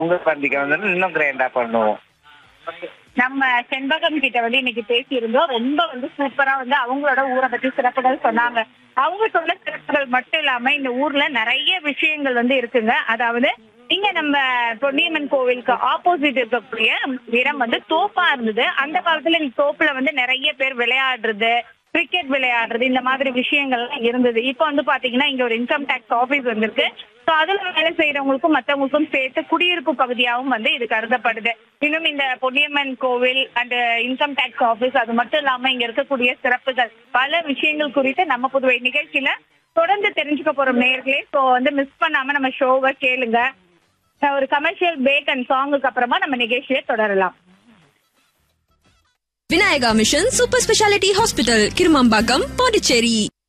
பொங்கல் பண்டிகை வந்து இன்னும் கிராண்டா பண்ணுவோம் நம்ம செண்பகம் கிட்ட வந்து இன்னைக்கு பேசியிருந்தோம் ரொம்ப வந்து சூப்பரா வந்து அவங்களோட ஊரை பத்தி சிறப்புகள் சொன்னாங்க அவங்க சொன்ன சிறப்புகள் மட்டும் இல்லாம இந்த ஊர்ல நிறைய விஷயங்கள் வந்து இருக்குங்க அதாவது இங்க நம்ம பொன்னியம்மன் கோவிலுக்கு ஆப்போசிட் இருக்கக்கூடிய இடம் வந்து தோப்பா இருந்தது அந்த காலத்துல இந்த தோப்புல வந்து நிறைய பேர் விளையாடுறது கிரிக்கெட் விளையாடுறது இந்த மாதிரி விஷயங்கள்லாம் இருந்தது இப்போ வந்து பாத்தீங்கன்னா இங்க ஒரு இன்கம் டேக்ஸ் ஆபீஸ் வந்திருக்கு ஸோ அதுல வேலை செய்யறவங்களுக்கும் மற்றவங்களுக்கும் சேர்த்து குடியிருப்பு பகுதியாகவும் வந்து இது கருதப்படுது இன்னும் இந்த பொன்னியம்மன் கோவில் அண்ட் இன்கம் டேக்ஸ் ஆபீஸ் அது மட்டும் இல்லாம இங்க இருக்கக்கூடிய சிறப்புகள் பல விஷயங்கள் குறித்து நம்ம புதுவை நிகழ்ச்சியில தொடர்ந்து தெரிஞ்சுக்க போறோம் நேர்களே ஸோ வந்து மிஸ் பண்ணாம நம்ம ஷோவை கேளுங்க ஒரு கமர்ஷியல் பிரேக் அண்ட் சாங்குக்கு அப்புறமா நம்ம நிகழ்ச்சியை தொடரலாம் Vinayaka mission super speciality hospital Kirumampakkam Pondicherry